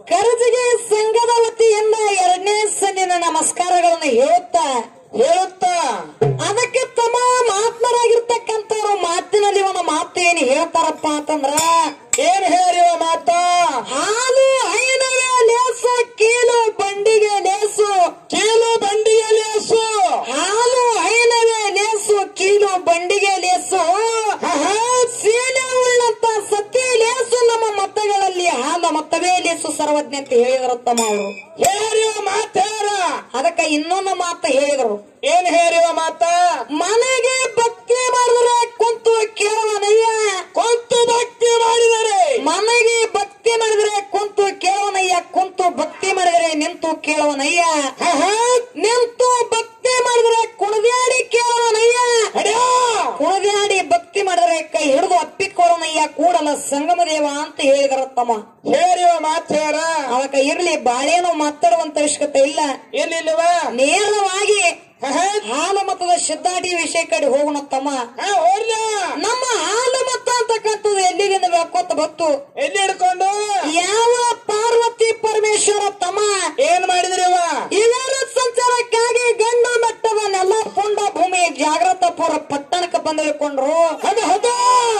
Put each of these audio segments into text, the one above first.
ಕರಜಿಗೆ ಸಂಘದ ವತಿಯಿಂದ ಎರಡನೇ ಸಣ್ಣಿನ ನಮಸ್ಕಾರಗಳನ್ನು ಹೇಳುತ್ತಾ ಹೇಳುತ್ತಾ ಅದಕ್ಕೆ ತಮ್ಮ ಮಾತನಾಗಿರ್ತಕ್ಕಂಥವ್ರು ಮಾತಿನಲ್ಲಿ ಒಂದು ಮಾತು ಏನು ಹೇಳ್ತಾರಪ್ಪ ಅಂತಂದ್ರ ಏನ್ ಹೇಳಿ ಮಾತ ಹಾಲು ಐನವೇ ಲೇಸು ಕೀಲು ಬಂಡಿಗೆ ಲೇಸು ಕೀಲು ಬಂಡಿಗೆ ಲೇಸು ಹಾಲು ಐನವೇ ಲೇಸು ಕೀಲು ಬಂಡಿಗೆ ಲೇಸು ಆಹಾ. ಸೀಲೆ ಉಳ್ಳಂತ ಸತಿ ಲೇಸು ನಮ್ಮ ಮತಗಳಲ್ಲಿ ಹಾಲ ಮತವೇ ಲೇಸು ಸರ್ವಜ್ಞ ಅಂತ ಹೇಳಿದ್ರು ತಮ್ಮ ಅವರು ಹೇಳಿ ಮಾತ ಹೇಳ ಅದಕ್ಕ ಇನ್ನೊಂದು ಮಾತು ಹೇಳಿದ್ರು ಏನ್ ಹೇಳಿ ಮಾತ ಮನೆಗೆ ಭಕ್ತಿ ಮಾಡಿದ್ರೆ ಕುಂತು ಕೇಳುವನಯ್ಯ ಕೊಂತು ಭಕ್ತಿ ಮಾಡಿದರೆ ಮನೆಗೆ ಭಕ್ತಿ ಮಾಡಿದ್ರೆ ಕುಂತು ಕೇಳುವನಯ್ಯ ಕುಂತು ಭಕ್ತಿ ಮಾಡಿದ್ರೆ ನಿಂತು ಕೇಳುವನಯ್ಯ ಆಹಾ. ನಿಂತು ಭಕ್ತಿ ಮಾಡಿದ್ರೆ ಕುಣದ್ಯಾಡಿ ಕೇಳುವನಯ್ಯ ಅಡ್ಯಾ. ಕುಣದ್ಯಾಡಿ ಭಕ್ತಿ ಮಾಡಿದ್ರೆ ಕೈ ಹಿಡಿದು ಅಪ್ಪಿಕೊಳ್ಳನಯ್ಯ ಕೂಡಲ ಸಂಗಮ ದೇವ ಅಂತ ಹೇಳಿದ್ರ ತಮ್ಮ ಹೇಳಿ ಮಾತ ಹೇಳ ಅವಕ್ಕ ಇರ್ಲಿ ಬಾಳೇನು ಮಾತಾಡುವಂತ ಅವಶ್ಯಕತೆ ಇಲ್ಲ ಎಲ್ಲಿಲ್ವ ನೇರವಾಗಿ ಆಹಾ. ಹಾಲು ಮತದ ಸಿದ್ಧಾಟಿ ವಿಷಯ ಕಡೆ ಹೋಗೋಣ ತಮ್ಮ ಹಾ ಹೋಗ್ಲ ನಮ್ಮ ಹಾಲು ಮತ ಅಂತಕ್ಕಂಥದ್ದು ಎಲ್ಲಿಂದ ಬೆಳ್ಕೊತ ಬತ್ತು ಎಲ್ಲಿ ಹಿಡ್ಕೊಂಡು ಯಾವ ಪಾರ್ವತಿ ಪರಮೇಶ್ವರ ತಮ್ಮ ಏನ್ ಮಾಡಿದ್ರಿವ ಇವರ ಸಂಚಾರಕ್ಕಾಗಿ ಗಂಡು ಮಟ್ಟದ ನೆಲ ಪುಂಡ ಭೂಮಿ ಜಾಗ್ರತಪುರ ಪಟ್ಟಣಕ್ಕೆ ಬಂದಿಳ್ಕೊಂಡ್ರು ಅದು ಹೌದು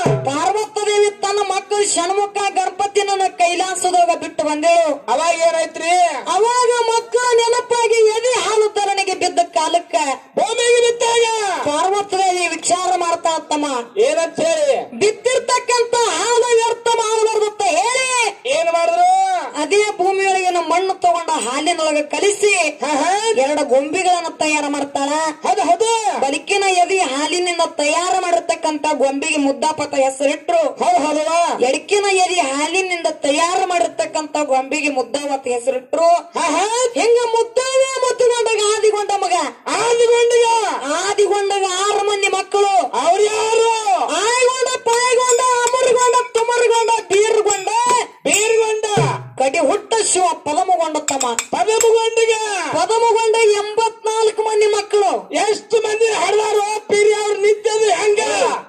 ಪಾರ್ವತ ದೇವಿ ತನ್ನ ಮಕ್ಕಳು ಷಣ್ಮುಖ ಗಣಪತಿನ ಕೈಲಾಸದಾಗ ಬಿಟ್ಟು ಬಂದೆಳು ಅವಾಗ ಏನಾಯ್ತ್ರಿ ಅವಾಗ ಮಕ್ಕಳು ನೆನಪಾಗಿ ಎದೆ ಹಾಲು ಧರಣಿಗೆ ಬಿದ್ದ ಕಾಲಕ್ಕ ಭೂಮಿಗೆ ಬಿದ್ದಾಗ ಪಾರ್ವತ ದೇವಿ ವಿಚಾರ ಮಾಡ್ತಾ ತಮ್ಮ ಏನಂತ ಹೇಳಿ ಬಿದ್ದಿರ್ತಕ್ಕಂತ ಹಾಲು ವ್ಯರ್ಥ ಮಾಡಬಾರ್ದತ್ತ ಹೇಳಿ ಏನ್ ಮಾಡಿದ್ರು ಅದೇ ಭೂಮಿಯೊಳಗಿನ ಮಣ್ಣು ತಗೊಂಡ ಹಾಲಿನೊಳಗೆ ಕಲಿಸಿ ಆಹಾ. ಎರಡು ಗೊಂಬೆಗಳನ್ನ ತಯಾರು ಮಾಡ್ತಾಳ ಹೌದು ಹೌದು ಬಲಿಕಿನ ಎದಿ ಹಾಲಿನಿಂದ ತಯಾರು ಮಾಡಿರ್ತಕ್ಕಂತ ಗೊಂಬೆಗೆ ಮುದ್ದಾಪತ ಹೆಸರಿಟ್ರು ಹೌದು ಹೌದವ ಎಡಕಿನ ಎದಿ ಹಾಲಿನಿಂದ ತಯಾರು ಮಾಡಿರ್ತಕ್ಕಂತ ಗೊಂಬೆಗೆ ಮುದ್ದಾವತ ಹೆಸರಿಟ್ರು ಆಹಾ. ಹಿಂಗ ಮುದ್ದಾವ ಮುತ್ತುಗೊಂಡಾಗ ಆದಿಗೊಂಡ ಮಗ ಆದಿಗೊಂಡಿಗ ಆದಿಗೊಂಡಾಗ ಆರು ಮಂದಿ ಮಕ್ಕಳು ಅವ್ರು ಯಾರು ಆಯ್ಗೊಂಡ ಪಾಯ್ಗೊಂಡ ಅಮರ್ಗೊಂಡ ತುಮರ್ಗೊಂಡ ಬೀರ್ಗೊಂಡ ಬೀರ್ಗೊಂಡ ಕಡಿ ಹುಟ್ಟ ಶಿವ ಪದಮಗೊಂಡ ತಮ್ಮ ಪದಮಗೊಂಡಿಗ ಪದಮಗೊಂಡ ಎಂಬತ್ನಾಲ್ಕು ಮಂದಿ ಮಕ್ಕಳು ಎಷ್ಟು ಮಂದಿ ಹಡದಾರು ಪಿರಿ ಅವ್ರು ನಿಂತದ್ದು ಹೆಂಗ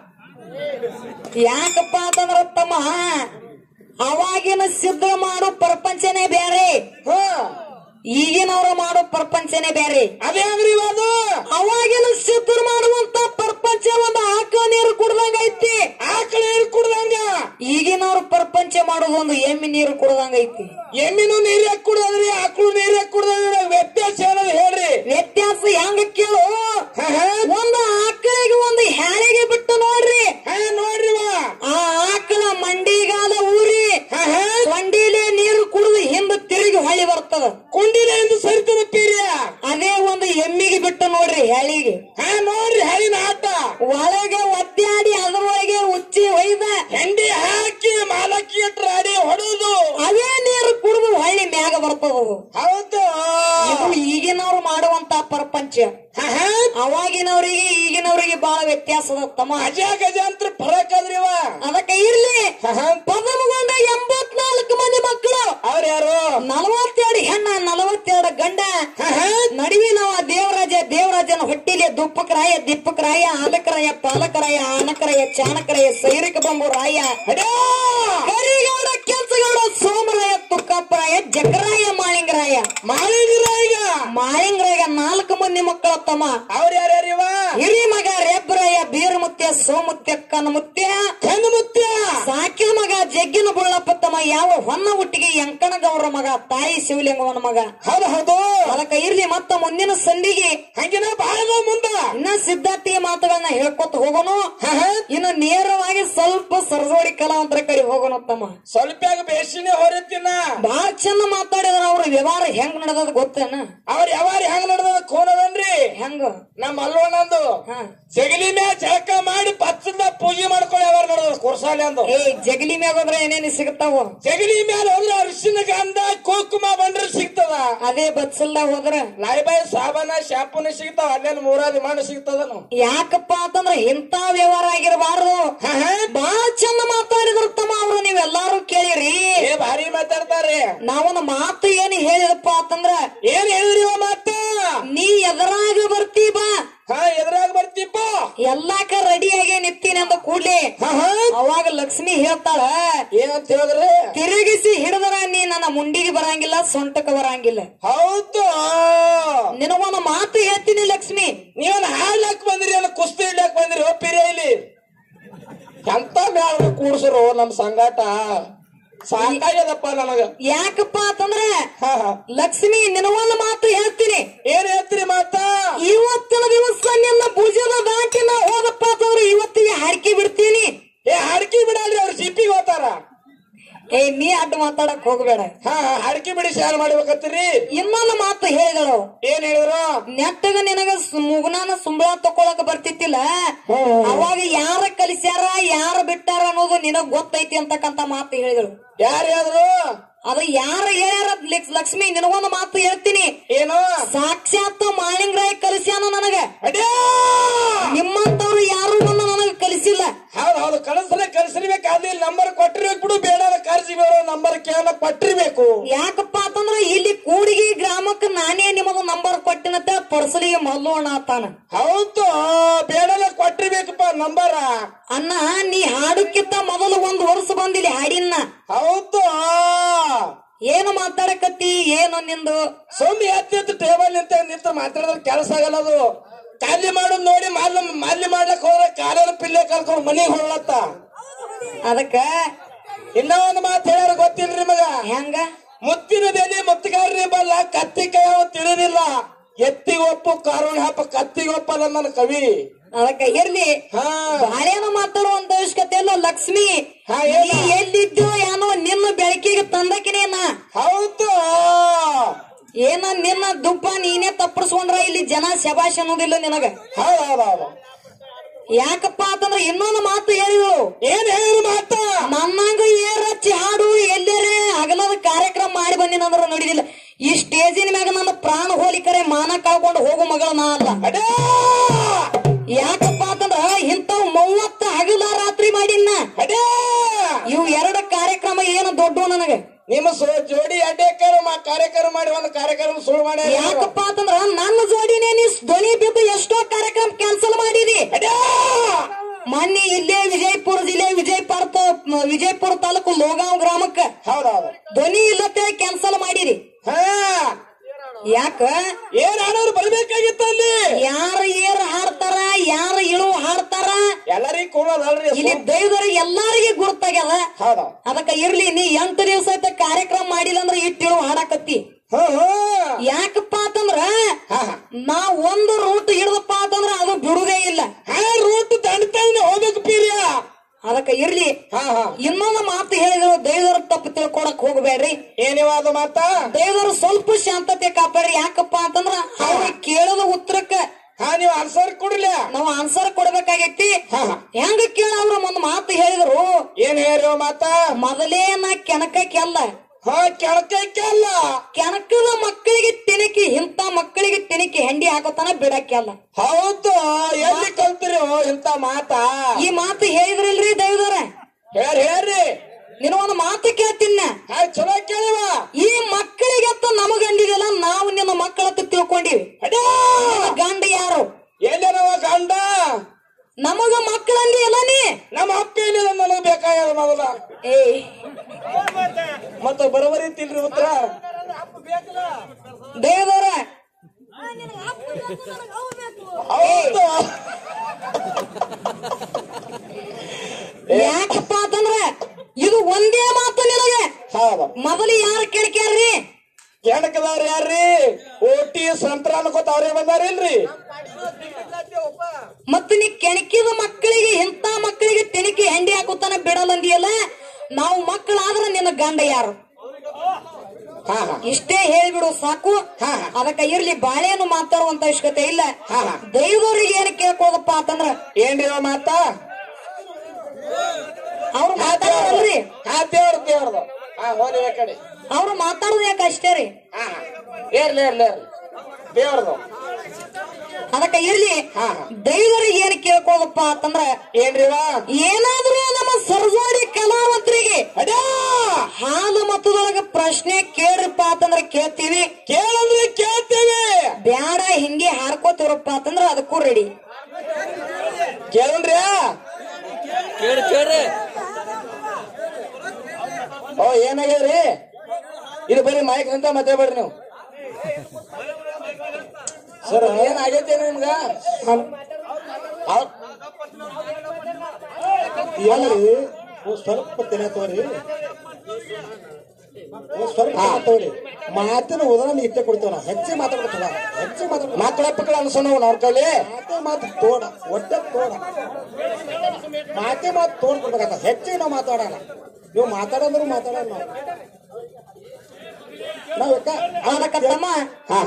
ಯಾಕಪ್ಪ ಅಂತಂದ್ರ ತಮ್ಮ ಅವಾಗಿನ ಸಿದ್ಧ ಮಾಡೋ ಪ್ರಪಂಚನೇ ಬೇರೆ ಹ ಈಗಿನವ್ರು ಮಾಡೋ ಪ್ರಪಂಚನೇ ಬೇರೆ ಅದೇ ಅಂಗ್ರಿ ಅದು ಅವಾಗಿನ ಸಿದ್ಧರು ಮಾಡುವಂತ ಪ್ರಪಂಚ ಒಂದು ಆಕ ನೀರು ಕುಡ್ದಂಗ ಐತಿ ಆಕಳ ನೀರು ಕುಡ್ದಂಗ ಈಗಿನವ್ರು ಪ್ರಪಂಚ ಮಾಡೋದು ಒಂದು ಎಮ್ಮಿ ನೀರು ಕುಡ್ದಂಗ ಐತಿ ಎಮ್ಮಿನೂ ನೀರ್ ಯಾಕೆ ಕುಡ್ದ್ರಿ ಆಕಳು ನೀರ್ ಯಾಕೆ ಕುಡ್ದ್ರಿ ವ್ಯತ್ಯಾಸ ಏನದು ಹೇಳ್ರಿ ವ್ಯತ್ಯಾಸ ಹೆಂಗ ಕೇಳು ಹ, ಹ. ಒಂದು ಆಕಳಿಗೆ ಒಂದು ಹ್ಯಾಳಿಗೆ ಬಿಟ್ಟು ನೋಡ್ರಿ ಹ, ನೋಡ್ರಿವ ಆ ಆಕಳ ಮಂಡಿಗಾಲ ಊರಿ ಹ, ಹ. ಸೊಂಡಿಲೆ ನೀರು ಕುಡಿದು ಹಿಂದ ತಿರುಗಿ ಹೊಳಿ ಬರ್ತದ ಕುಂಡಿಲ ಎಂದು ಸರಿತದ ಪೀರಿಯ ಅದೇ ಒಂದು ಎಮ್ಮಿಗೆ ಬಿಟ್ಟು ನೋಡ್ರಿ ಹ್ಯಾಳಿಗೆ ಹಾ ನೋಡ್ರಿ ಹರಿನ ಆಟ ಒಳಗೆ ಒದ್ದಾಡಿ ಅದರೊಳಗೆ ಉಚ್ಚಿ ಒಯ್ದ ಹೆಂಡಿ ಹಾಕಿ ಮಾಲಕ್ಕಿ ಅಡಿ ಹೊಡೆದು ಅದೇ ನೀರು ಕುಡಿದು ಹೊಳ್ಳಿ ಮ್ಯಾಗ ಬರ್ತದ ಅದು. ಹೌದು ಇದು ಈಗಿನವ್ರು ಮಾಡುವಂತ ಪ್ರಪಂಚ ಹ, ಹ. ಅವಾಗಿನವರಿಗೆ ಈಗಿನವರಿಗೆ ಬಹಳ ವ್ಯತ್ಯಾಸ ಅದ ತಮ್ಮ ಅಜ ಗಜಾಂತರ ಫರಕ್ ಅದ್ರಿವ ಅದಕ್ಕೆ ಇರ್ಲಿ ಹ, ಹ. ಪದಮಗೊಂಡ ಎಂಬತ್ನಾಲ್ಕು ಮಂದಿ ಮಕ್ಕಳು ಅವ್ರ ಯಾರು ನಲವತ್ತೆರಡು ಹೆಣ್ಣ ನಲವತ್ತೆರಡು ಗಂಡ ಹ, ಹ. ನಡುವಿನವ ದೇವರಾಜ ದೇವರಾಜನ ಹೊಟ್ಟಿಲೆ ದುಪ್ಪಕರಾಯ ದಿಪ್ಪಕರಾಯ ಆಲಕರಾಯ ಪಾಲಕರಾಯ ಆನಕರಾಯ ಚಾಣಕರಾಯ ಸೈರಿಕ ಬಂಬು ರಾಯ ಅಡ್ಯಾ. ಕರಿಗೌಡ ಕೆಲ್ಸಗೌಡ ಸೋಮರಾಯ ತುಕ್ಕಪ್ಪರಾಯ ಜಕರಾಯ ಮಾಳಿಂಗರಾಯ ಮಾಳಿಂಗ್ರ ಈಗ ಮಾಳಿಂಗರಾಯ ನಾಲ್ಕು ಮಂದಿ ಮಕ್ಕಳ ತಮ್ಮ ಅವ್ರ ಯಾರ್ಯಾರಿವ ಹಿರಿ ಮಗ ರೇಬ್ರಾಯ ಬೀರಮುತ್ಯ ಸೋಮುತ್ಯ ಕನಮುತ್ಯ ಕಣ್ಮುತ್ಯ ಸಾಕಿನ ಮಗ ಜಗ್ಗಿನ ಬುಳ್ಳಪ್ಪ ತಮ್ಮ ಯಾವ ಹೊನ್ನ ಹುಟ್ಟಿಗೆ ಎಂಕಣ ಗೌರ ಮಗ ತಾಯಿ ಶಿವಲಿಂಗವನ ಮಗ ಹೌದು ಹೌದು ಅದಕ್ಕ ಇರ್ಲಿ ಮತ್ತ ಮುಂದಿನ ಸಂಧಿಗೆ ಹಂಗಿನ ಬಾಳ ಮುಂದ ಇನ್ನ ಸಿದ್ಧಾರ್ಥಿಯ ಮಾತುಗಳನ್ನ ಹೇಳ್ಕೊತ ಹೋಗೋನು ಹ, ಹ. ಇನ್ನು ನೇರವಾಗಿ ಸ್ವಲ್ಪ ಸರಜೋಡಿ ಕಲಾವಂತರ ಕಡೆ ಹೋಗೋಣ ತಮ್ಮ ಸ್ವಲ್ಪ ಬೇಸಿನೇ ಹೊರತಿನ ಬಾಳ ಚಂದ ಮಾತಾಡಿದ್ರ ಅವ್ರ ವ್ಯವಹಾರ ಹೆಂಗ್ ನಡೆದದ ಗೊತ್ತೇನ ಅವ್ರ ಯಾವಾರ ಹೆಂಗ್ ನಡೆದ ಕೋನದನ್ರಿ ಹೆಂಗ ನಮ್ಮ ಅಲ್ವಣ್ಣಂದು ಹ ಜಗಲಿ ಮ್ಯಾಲ ಜಳಕ ಮಾಡಿ ಪಚ್ಚದ ಪೂಜೆ ಮಾಡ್ಕೊಳ್ಳಿ ಯಾವಾರ ನಡೆದ ಕುರ್ಸಾಲಿ ಅಂದು ಏ ಜಗಲಿ ಮ್ಯಾಗ ಹೋದ್ರ ಏನೇನು ಸಿಗ್ತಾವ ಜಗಲಿ ಮ್ಯಾಲ ಹೋದ್ರೆ ಅರಿಶಿನ ಗಂಧ ಕುಂಕುಮ ಬಂದ್ರೆ ಸಿಗ್ತದ ಅದೇ ಬಸ್ಸಲ್ದಾಗ ಹೋದ್ರ ಲಾಯ್ಬಾಯಿ ಸಾಬಾನ ಶಾಂಪೂನ ಸಿಗ್ತಾವ ಅಲ್ಲೇನು ಮೂರಾದಿ ಮಣ್ಣು ಸಿಗ್ತದನು ಯಾಕಪ್ಪ ಅಂತಂದ್ರ ಇಂತ ವ್ಯವಹಾರ ಆಗಿರಬಾರ್ದು ಹ, ಹ. ಬಾಳ ಚಂದ ಮಾತಾಡಿದ್ರ ತಮ್ಮ ಅವ್ರು ನೀವೆಲ್ಲಾರು ಕೇಳಿರಿ ಏ ಭಾರಿ ಮಾತಾಡ್ತಾರೆ ನಾವೊಂದು ಮಾತು ಏನ್ ಹೇಳಿದಪ್ಪ ಅಂತಂದ್ರ ಏನ್ ಹೇಳಿದ್ರಿ ಇವ ಮಾತ ನೀ ಎದರಾಗ ಬರ್ತೀ ಬಾ ಹಾ ಎದ್ರಾಗ ಬರ್ತಿಪ್ಪ ಎಲ್ಲಾಕ ರೆಡಿಯಾಗಿ ನಿಂತೀನಿ ಅಂದ ಕೂಡ್ಲಿ ಹ, ಹ. ಅವಾಗ ಲಕ್ಷ್ಮಿ ಹೇಳ್ತಾಳ ಏನಂತ ಹೇಳಿದ್ರಿ ತಿರುಗಿಸಿ ಹಿಡಿದ್ರ ನೀ ನನ್ನ ಮುಂಡಿಗೆ ಬರಂಗಿಲ್ಲ ಸೊಂಟಕ್ಕೆ ಬರಂಗಿಲ್ಲ ಹೌದು ನಿನಗೊಂದು ಮಾತು ಹೇಳ್ತೀನಿ ಲಕ್ಷ್ಮಿ ನೀವನ್ ಹಾಡ್ಲಾಕ್ ಬಂದಿರಿ ಅಲ್ಲ ಕುಸ್ತಿ ಇಡ್ಲಾಕ್ ಬಂದಿರಿ ಓ ಪಿರಿಯ ಇಲ್ಲಿ ಎಂತ ಮ್ಯಾಲ ಕೂಡ್ಸರು ನಮ್ ಸಂಗಾಟ ಸಾಕಾಗ್ಯದಪ್ಪ ನನಗ ಯಾಕಪ್ಪ ಅಂತಂದ್ರೆ ಹಾ ಹಾ ಲಕ್ಷ್ಮಿ ನಿನಗೊಂದು ಮಾತು ಹೇಳ್ತೀನಿ ಏನ್ ಹೇಳ್ತೀರಿ ಮಾತ ಇವತ್ತಿನ ದಿವಸ ನಿನ್ನ ಭುಜದ ದಾಟಿನ ಹೋದಪ್ಪ ಅಂತಂದ್ರೆ ಇವತ್ತಿಗೆ ಹಾರಿಕೆ ಬಿಡ್ತೀನಿ ಏ ಹಡ್ಕಿ ಬಿಡಲ್ರಿ ಅವ್ರ ಸಿಪಿಗೆ ಹೋತಾರ ಏ ನೀ ಅಡ್ಡ ಮಾತಾಡಕ್ ಹೋಗ್ಬೇಡ ಹಾ ಹಾ ಹಡ್ಕಿ ಬಿಡಿ ಶಾಲ್ ಮಾಡ್ಬೇಕತ್ತೀರಿ ಇನ್ನೊಂದು ಮಾತು ಹೇಳಿದಳು ಏನ್ ಹೇಳಿದ್ರು ನೆಟ್ಟಗ ನಿನಗ ಸು- ಮುಗುನಾನ ಸುಂಬಳ ತಕೊಳಕ್ ಬರ್ತಿತ್ತಿಲ್ಲ ಹ್ಮ್. ಅವಾಗ ಯಾರ ಕಲಿಸ್ಯಾರ ಯಾರ ಬಿಟ್ಟಾರ ಅನ್ನೋದು ನಿನಗ್ ಗೊತ್ತೈತಿ ಅಂತಕ್ಕಂತ ಮಾತು ಹೇಳಿದಳು ಯಾರು ಹೇಳಿದ್ರು ಅದು ಯಾರ ಹೇಳ್ಯಾರ ಲಕ್ಸ್- ಲಕ್ಷ್ಮಿ ನಿನಗೊಂದು ಮಾತು ಹೇಳ್ತೀನಿ ಏನು ಸಾಕ್ಷಾತ್ ಮಾಳಿಂಗರಾಯ್ ಕಲಿಸ್ಯಾನ ನನಗ ಅಡ್ಯಾ ನಿಮ್ಮಂತವ್ರು ಯಾರು ಬಂದು ನನಗ ಕಲಿಸಿಲ್ಲ ಹೌದು ಹೌದು ಕಳಿಸ್ರೆ ಕಳಿಸಿರ್ಬೇಕು ಅಲ್ಲಿ ನಂಬರ್ ಕೊಟ್ಟಿರ್ಬೇಕು ಬಿಡು ಬೇಡ ಕರ್ಸಿ ಬೇಡ ನಂಬರ್ ಕೇವಲ ಕೊಟ್ಟಿರ್ಬೇಕು ಯಾಕಪ್ಪ ಅಂತಂದ್ರ ಇಲ್ಲಿ ಕೂಡಿಗೆ ಗ್ರಾಮಕ್ಕೆ ನಾನೇ ನಿಮಗ ನಂಬರ್ ಕೊಟ್ಟಿನಂತ ಪರ್ಸಲಿಗೆ ಮಲ್ಲೋಣ ಆತಾನ ಹೌದು ಬೇಡಲ್ಲ ಕೊಟ್ಟಿರ್ಬೇಕಪ್ಪ ನಂಬರ ಅನ್ನ ನೀ ಹಾಡುಕ್ಕಿಂತ ಮೊದಲು ಒಂದ್ ವರ್ಷ ಬಂದಿಲ್ಲ ಹಾಡಿನ ಹೌದು ಏನು ಮಾತಾಡಕತ್ತಿ ಏನು ನಿಂದು ಸುಮ್ಮನೆ ಎತ್ತಿತ್ತು ಟೇಬಲ್ ನಿಂತ ನಿಂತು ಮಾತಾಡಿದ್ರೆ ಕೆಲಸ ಆಗಲ್ಲ ಅದು ಖಾಲಿ ಮಾಡೋದ್ ನೋಡಿ ಮಾಲ್ ಮಾಲಿ ಮಾಡ್ಲಕ್ ಹೋದ್ರೆ ಕಾಲರ ಪಿಲ್ಲೆ ಕರ್ಕೊಂಡು ಮನೆಗೆ ಹೊರಳತ್ತ ಅದಕ್ಕ ಇನ್ನ ಒಂದು ಮಾತು ಹೇಳ್ಯಾರ ಗೊತ್ತಿಲ್ರಿ ಮಗ ಹೆಂಗ ಮುತ್ತಿನ ಬೆಲೆ ಮುತ್ತಗಾರರಿ ಬಲ್ಲ ಕತ್ತಿ ಕೈಯವ ತಿಳಿದಿಲ್ಲ ಎತ್ತಿಗೊಪ್ಪು ಕಾರಣ ಹಾಪ ಕತ್ತಿಗೊಪ್ಪ ನನ್ನ ಕವಿ ಅದಕ್ಕ ಇರ್ಲಿ ಹಾ ಬಾಳೇನು ಮಾತಾಡುವಂತ ಅವಶ್ಯಕತೆ ಇಲ್ಲ ಲಕ್ಷ್ಮಿ ಹಾ, ಏನ? ನೀ ಎಲ್ಲಿದ್ದು ಏನೋ ನಿನ್ನ ಬೆಳಕಿಗೆ ತಂದಕಿನೇನ ಹೌದು ಏನ ನಿನ್ನ ದುಬ್ಬ ನೀನೇ ತಪ್ಪಡಿಸ್ಕೊಂಡ್ರ ಇಲ್ಲಿ ಜನ ಶಬಾಷ್ ಅನ್ನೋದಿಲ್ಲ ನಿನಗ ಹೌದು ಹೌದು ಹೌದು ಯಾಕಪ್ಪ ಅಂತಂದ್ರ ಇನ್ನೊಂದು ಮಾತು ಹೇಳಿದ್ರು ಏನ್ ಹೇಳಿ ಮಾತ ನನ್ನಂಗ ಏರಚ್ಚಿ ಹಾಡು ಎಲ್ಲೇರೆ ಹಗಲದ ಕಾರ್ಯಕ್ರಮ ಮಾಡಿ ಬಂದಿನಂದ್ರ ನೋಡಿದಿಲ್ಲ ಈ ಸ್ಟೇಜಿನ ಮ್ಯಾಗ ನನ್ನ ಪ್ರಾಣ ಹೋಲಿಕರೆ ಮಾನ ಕಳ್ಕೊಂಡು ಹೋಗೋ ಮಗಳ ನಾ ಅಲ್ಲ ಅಡೇ ಯಾಕಪ್ಪ ಅಂತಂದ್ರ ಇಂಥವ್ ಮೂವತ್ತ ಹಗಲ ರಾತ್ರಿ ಮಾಡಿನ ಅಡೇ ಇವು ಎರಡು ಕಾರ್ಯಕ್ರಮ ಏನು ದೊಡ್ಡ ನನಗ ನಿಮ್ಮ ಸೋ ಜೋಡಿ ಅಡ್ಡೆ ಕಾರ್ಯಕ್ರಮ ಮಾಡಿ ಒಂದು ಕಾರ್ಯಕ್ರಮ ಸುಳ್ಳು ಮಾಡಿ ಯಾಕಪ್ಪ ಅಂತಂದ್ರ ನನ್ನ ಜೋಡಿನೇ ನೀ ಧ್ವನಿ ಬಿದ್ದು ಎಷ್ಟೋ ಕಾರ್ಯಕ್ರಮ ಕ್ಯಾನ್ಸಲ್ ಮಾಡಿದಿ ಅಡೇ ಮೊನ್ನೆ ಇಲ್ಲೇ ವಿಜಯಪುರ ಜಿಲ್ಲೆ ವಿಜಯಪುರ ತ- ವಿಜಯಪುರ ತಾಲೂಕು ಲೋಗಾಂವ್ ಗ್ರಾಮಕ್ಕ ಹೌದು ಹೌದು ಧ್ವನಿ ಇಲ್ಲತ್ತೆ ಕ್ಯಾನ್ಸಲ್ ಮಾಡಿರಿ ಹಾ ಯಾಕ ಏನ್ ಆಡೋರು ಬರ್ಬೇಕಾಗಿತ್ತು ಅಲ್ಲಿ ಯಾರ ಏರ್ ಹಾಡ್ತಾರ ಯಾರ ಇಳು ಹಾಡ್ತಾರ ಎಲ್ಲರಿಗೂ ಕೊಡೋದಲ್ರಿ ಇಲ್ಲಿ ದೈವದವ್ರಿಗೆ ಎಲ್ಲಾರಿಗೆ ಗುರುತಾಗ್ಯದ ಹೌದು ಅದಕ್ಕ ಇರ್ಲಿ ನೀ ಎಂಟು ದಿವಸ ಐತ ಕಾರ್ಯಕ್ರಮ ಮಾಡಿಲ್ಲ ಅಂದ್ರ ಇಟ್ಟಿಳು ಹಾಡಾಕತ್ತಿ ಹಾ ಹಾ ಯಾಕಪ್ಪ ಅಂತಂದ್ರ ಹಾ ಹಾ ನಾ ಒಂದು ರೂಟ್ ಹಿಡ್ದಪ್ಪ ಅಂತಂದ್ರ ಅದು ಬಿಡುದೇ ಇಲ್ಲ ಹಾ ರೂಟ್ ದಂಡ್ತಾನೆ ಹೋಗ್ಬೇಕು ಪೀರ್ಯ ಅದಕ್ಕ ಇರ್ಲಿ ಹಾ ಹಾ ಇನ್ನೊಂದು ಮಾತು ಹೇಳಿದ್ರು ದೈವದವ್ರ ತಪ್ಪು ತಿಳ್ಕೊಳಕ್ ಹೋಗ್ಬೇಡ್ರಿ ಏನಿವ ಅದು ಮಾತ ದೈವದವ್ರು ಸ್ವಲ್ಪ ಶಾಂತತೆ ಕಾಪಾಡ್ರಿ ಯಾಕಪ್ಪ ಅಂತಂದ್ರ ಅವ್ರಿಗೆ ಕೇಳೋದ ಉತ್ತರಕ್ಕ ಹಾ ನೀವು ಆನ್ಸರ್ ಕೊಡ್ಲ ನಾವು ಆನ್ಸರ್ ಕೊಡ್ಬೇಕಾಗೈತಿ ಹಾ ಹಾ ಹೆಂಗ ಕೇಳ ಅವ್ರು ಒಂದು ಮಾತು ಹೇಳಿದ್ರು ಏನ್ ಹೇರೋ ಮಾತ ಮೊದಲೇ ನಾ ಕೆನಕಕ್ಕೆಲ್ಲ ಹಾ ಕೆಳಕೈಕೆ ಅಲ್ಲ ಕೆನಕದ ಮಕ್ಕಳಿಗೆ ತಿನಕಿ ಇಂಥ ಮಕ್ಕಳಿಗೆ ತಿನಕಿ ಹೆಂಡಿ ಹಾಕೋತನ ಬಿಡಕ್ಕೆಲ್ಲ ಹೌದು ಎಲ್ಲಿ ಕಲ್ತಿರಿ ಇಂತ ಮಾತ ಈ ಮಾತು ಹೇಳಿದ್ರಿಲ್ರಿ ದೈವದವ್ರ ಹೇಳ್ ಹೇಳ್ರಿ ನಿನ್ನ ಒಂದು ಮಾತು ಕೇಳ್ತೀನಿ ನಾ. ಹಾ ಚಲೋ ಕೇಳಿವ ಈ ಮಕ್ಕಳಿಗತ್ತ ನಮಗ ಅಂದಿದಲ್ಲ ನಾವು ನಿನ್ನ ಮಕ್ಕಳತ್ತ ತಿಳ್ಕೊಂಡಿವಿ ಅಡೇ ನಿನ್ನ ಗಂಡ ಯಾರು ಎಲ್ಲೇನವ ಗಂಡ ನಮಗ ಮಕ್ಕಳಂದಿ ಎಲ್ಲ ನೀ ನಮ್ಮ ಅಪ್ಪ ಏನಿಲ್ಲ ನನಗೆ ಬೇಕಾಗ್ಯದ ಮೊದಲ ಏ ಮತ್ತ ಬರೋಬರಿ ತಿಳ್ರಿ ಉತ್ತರ ದೇವದವ್ರ ಹೌದು ಯಾಕಪ್ಪ ಅಂತಂದ್ರ ಇದು ಒಂದೇ ಮಾತು ನಿನಗೆ ಹೌದು ಮೊದಲು ಯಾರು ಕೇಳ್ಕ್ಯಾರ್ರಿ ಕೆಣಕದವ್ರ ಯಾರ್ರಿ ಓಟಿ ಸಂತ್ರ ಅನ್ಕೋತ ಅವ್ರೇ ಬಂದಾರಿಲ್ರಿ ಮತ್ತ ನೀ ಕೆಣಕಿದ ಮಕ್ಕಳಿಗೆ ಇಂಥ ಮಕ್ಕಳಿಗೆ ತೆಣಿಕೆ ಹೆಂಡಿ ಹಾಕುತ್ತಾನ ಬಿಡಲ್ಲಂದಿಯಲ್ಲ ನಾವು ಮಕ್ಕಳಾದ್ರ ನಿನ್ನ ಗಂಡ ಯಾರು ಹಾ ಹಾ ಇಷ್ಟೇ ಹೇಳ್ಬಿಡು ಸಾಕು ಹಾ. ಅದಕ್ಕ ಇರ್ಲಿ ಬಾಳೆನು ಮಾತಾಡುವಂತ ಅವಶ್ಯಕತೆ ಇಲ್ಲ ಹಾ, ಹಾ. ದೈವದವ್ರಿಗೆ ಏನ್ ಕೇಳ್ಕೋದಪ್ಪ ಅಂತಂದ್ರ ಏನ್ರಿ ಅವ ಮಾತ ಅವ್ರು ಮಾತಾಡೋದಲ್ರಿ ಹಾ ದೇವ್ರ ದೇವ್ರದು ಹಾ ಹೋಲಿ ಆ ಕಡೆ ಅವ್ರು ಮಾತಾಡೋದು ಯಾಕೆ ಅಷ್ಟೇ ರೀ ಹಾ ಹಾ. ಇರ್ಲಿ ಇರ್ಲಿ ಇರ್ಲಿ ದೇವ್ರದು ಅದಕ್ಕ ಇರ್ಲಿ ಹಾ, ಹಾ. ದೈವರಿಗೆ ಏನ್ ಕೇಳ್ಕೋದಪ್ಪ ಅಂತಂದ್ರ ಏನ್ರಿವ ಏನಾದ್ರೂ ನಮ್ಮ ಸರ್ಜೋಡಿ ಕಲಾವಂತರಿಗೆ ಅಡ್ಯಾ ಹಾಲು ಮತದೊಳಗ ಪ್ರಶ್ನೆ ಕೇಳ್ರಪ್ಪ ಅಂತಂದ್ರ ಕೇಳ್ತೀವಿ ಕೇಳಂದ್ರೆ ಕೇಳ್ತೇವೆ ಬ್ಯಾಡ ಹಿಂಗೆ ಹಾರ್ಕೋತಿರಪ್ಪ ಅಂತಂದ್ರ ಅದಕ್ಕೂ ರೆಡಿ ಕೇಳನ್ರಿ ಕೇಳಿ ಕೇಳ್ರಿ ಓ ಏನಾಗ್ಯದ್ರಿ ಇದು ಬರೀ ಮೈಕ್ ಅಂತ ಮಾತಾಡ್ಬೇಡ್ರಿ ನೀವು ಸರ್ ಏನ್ ಆಗೈತೆ ನಿಮ್ಗ ಆ- ಎಲ್ರಿ ಒಂದ್ ಸ್ವಲ್ಪ ತೆನೆ ತಗೋರಿ ಒಂದ್ ಸ್ವಲ್ಪ ತೆನೆ ತಗೋರಿ ಮಾತಿನ ಉದಾಹರಣೆ ಇಟ್ಟೆ ಕೊಡ್ತೇವ ನಾವು ಹೆಚ್ಚಿಗೆ ಮಾತಾಡ್ಬೇಕಲ್ಲ ಹೆಚ್ಚಿಗೆ ಮಾತಾಡ್ಬೇಕು ಮಕ್ಕಳ ಪಕ್ಕಳ ಅನ್ಸೋಣ ಅವ್ರ ಕೈಲಿ ಮಾತೇ ಮಾತು ತೋಡ ಒಟ್ಟೆ ತೋಡ ಮಾತೇ ಮಾತು ತೋಡ್ ಕೊಡ್ಬೇಕಾಗ್ತದೆ ಹೆಚ್ಚಿಗೆ ನಾವು ಮಾತಾಡಲ್ಲ ನೀವು ಮಾತಾಡಂದ್ರು ಮಾತಾಡಲ್ಲ ನಾವು ನಾವ್ ಯಾಕ ಅದಕ್ಕ ತಮ್ಮ ಹಾ